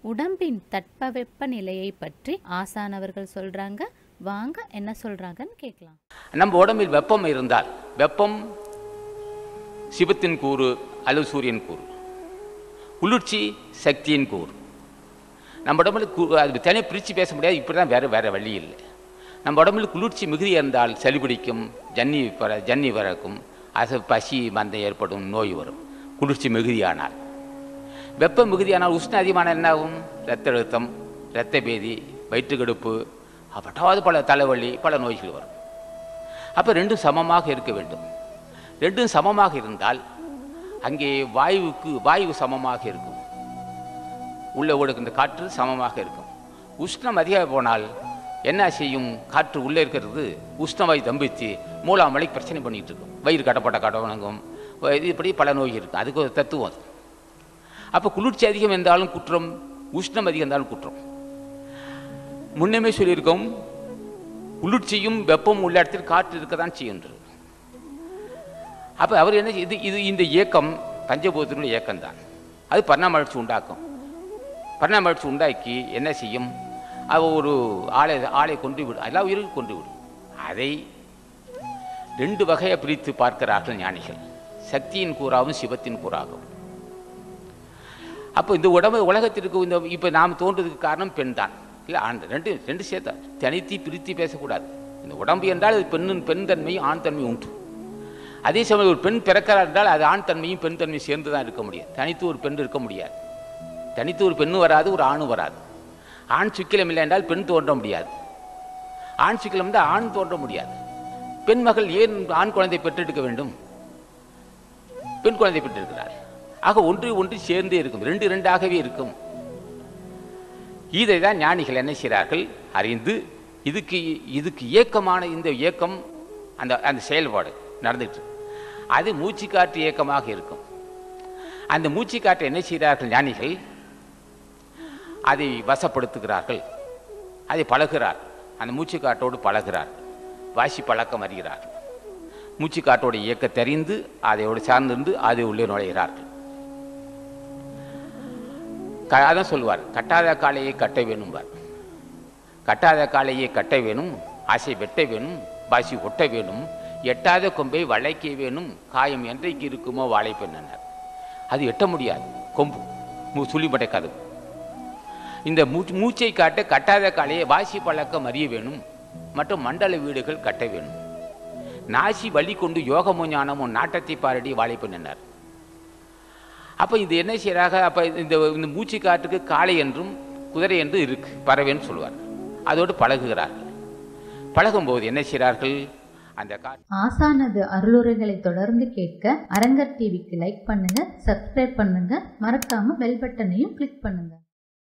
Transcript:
உடம்பின் தட்பவெப்ப நிலையை பற்றி ஆசான் அவர்கள் சொல்றாங்க வாங்க என்ன சொல்றாங்கன்னு கேட்கலாம் நம்ம உடம்பில் வெப்பம் இருந்தால் வெப்பம் சிவத்தின் கூறு அல்லது சூரியன் கூறு குளிர்ச்சி சக்தியின் கூறு நம்ம உடம்புல கு- அது தனியாக பிரித்து பேச முடியாது இப்படி தான் வேறு வேறு வழி இல்லை நம்ம உடம்புல குளிர்ச்சி மிகுதி இருந்தால் சளி பிடிக்கும் ஜன்னி வர ஜன்னி வரக்கும் அது பசி மந்தம் ஏற்படும் நோய் வரும் குளிர்ச்சி மிகுதியானால் வெப்பம் மிகுதியானால் உஷ்ணம் அதிகமான என்ன ஆகும் ரத்த அழுத்தம் இரத்த பேதி வயிற்றுக்கடுப்பு அப்பட்டாவது பல தலைவலி பல நோய்கள் வரும் அப்போ ரெண்டும் சமமாக இருக்க வேண்டும் ரெண்டும் சமமாக இருந்தால் அங்கே வாயுவுக்கு வாயு சமமாக இருக்கும் உள்ளே ஓடுகின்ற காற்று சமமாக இருக்கும் உஷ்ணம் அதிகம் போனால் என்ன செய்யும் காற்று உள்ளே இருக்கிறது உஷ்ணவாயு தம்பித்து மூலாமலை பிரச்சனை பண்ணிகிட்டு இருக்கும் வயிறு கடப்பட்ட கடவணங்கும் இப்படி பல நோய் இருக்கும் அதுக்கு ஒரு தத்துவம் அது அப்போ குளிர்ச்சி அதிகம் இருந்தாலும் குற்றம் உஷ்ணம் அதிகம் இருந்தாலும் குற்றம் முன்னமே சொல்லியிருக்கோம் குளிர்ச்சியும் வெப்பம் உள்ள இடத்தில் காற்று இருக்க தான் செய்கின்றது அப்போ அவர் என்ன செய்ய- இது இது இந்த இயக்கம் பஞ்சபூதத்தினுடைய இயக்கம் தான் அது பரிணாம வளர்ச்சி உண்டாக்கும் பரிணாம வளர்ச்சி உண்டாக்கி என்ன செய்யும் அவ ஒரு ஆளை ஆளை கொண்டு விடும் எல்லா உயிரும் கொண்டு விடும் அதை ரெண்டு வகையை பிரித்து பார்க்கிறார்கள் ஞானிகள் சக்தியின் கூறாகவும் சிவத்தின் கூறாகவும் அப்போ இந்த உடம்பு உலகத்திற்கு இந்த இப்போ நாம் தோன்றதுக்கு காரணம் பெண் தான் இல்லை ஆண் ரெண்டு ரெண்டு சேர்த்தா தனித்தி பிரித்து பேசக்கூடாது இந்த உடம்பு என்றால் அது பெண்ணின் பெண் தன்மையும் ஆண் தன்மையும் உண்டு அதே சமயம் ஒரு பெண் பிறக்கிறார் என்றால் அது ஆண் தன்மையும் பெண் தன்மையும் சேர்ந்து தான் இருக்க முடியும் தனித்து ஒரு பெண் இருக்க முடியாது தனித்து ஒரு பெண்ணும் வராது ஒரு ஆணும் வராது ஆண் சுக்கிலம் இல்லை என்றால் பெண் தோன்ற முடியாது ஆண் சுக்கிலம் இருந்தால் ஆண் தோன்ற முடியாது பெண் மகள் ஏன் ஆண் குழந்தை பெற்றெடுக்க வேண்டும் பெண் குழந்தை பெற்றிருக்கிறார் ஆக ஒன்று ஒன்று சேர்ந்தே இருக்கும் ரெண்டு ரெண்டாகவே இருக்கும் இதை தான் ஞானிகள் என்ன செய்கிறார்கள் அறிந்து இதுக்கு இதுக்கு இயக்கமான இந்த இயக்கம் அந்த அந்த செயல்பாடு நடந்துட்டு இருக்கு. அது மூச்சு காற்று இயக்கமாக இருக்கும் அந்த மூச்சு காற்றை என்ன செய்கிறார்கள் ஞானிகள் அதை வசப்படுத்துகிறார்கள் அதை பழகுகிறார் அந்த மூச்சு காற்றோடு பழகுகிறார் வாசி பழக்கம் அறிகிறார் மூச்சு காற்றோட இயக்கத்தை அறிந்து அதையோடு சார்ந்திருந்து அதை உள்ளே நுழைகிறார்கள் க- அதான் சொல்லுவார் கட்டாத காளையை கட்ட வேணும்பார் கட்டாத காளையை கட்ட வேணும் ஆசை வெட்ட வேணும் பாசி ஒட்ட வேணும் எட்டாத கொம்பை வளைக்க வேணும் காயம் என்றைக்கு இருக்குமோ வாழைப்பெண்ணார் அது எட்ட முடியாது கொம்பு மு சுழிமட்டை கதவு இந்த மூச்சு மூச்சை காட்ட கட்டாத காளையை வாசி பழக்கம் அறிய வேணும் மற்றும் மண்டல வீடுகள் கட்ட வேணும் நாசி வழி கொண்டு யோகமோ ஞானமோ நாட்டத்தை பாரடி வாழைப்பெண்ணார் அப்போ இது என்ன செய்கிறாங்க அப்போ இந்த இந்த மூச்சு காற்றுக்கு காளை என்றும் குதிரை என்றும் இருக்கு பறவைன்னு சொல்லுவார் அதோடு பழகுகிறார்கள் பழகும்போது என்ன செய்கிறார்கள் அந்த காற்று ஆசானது அருளுரைகளை தொடர்ந்து கேட்க அரங்கர் டிவிக்கு லைக் பண்ணுங்க சப்ஸ்கிரைப் பண்ணுங்க மறக்காம பெல் பட்டனையும் கிளிக் பண்ணுங்க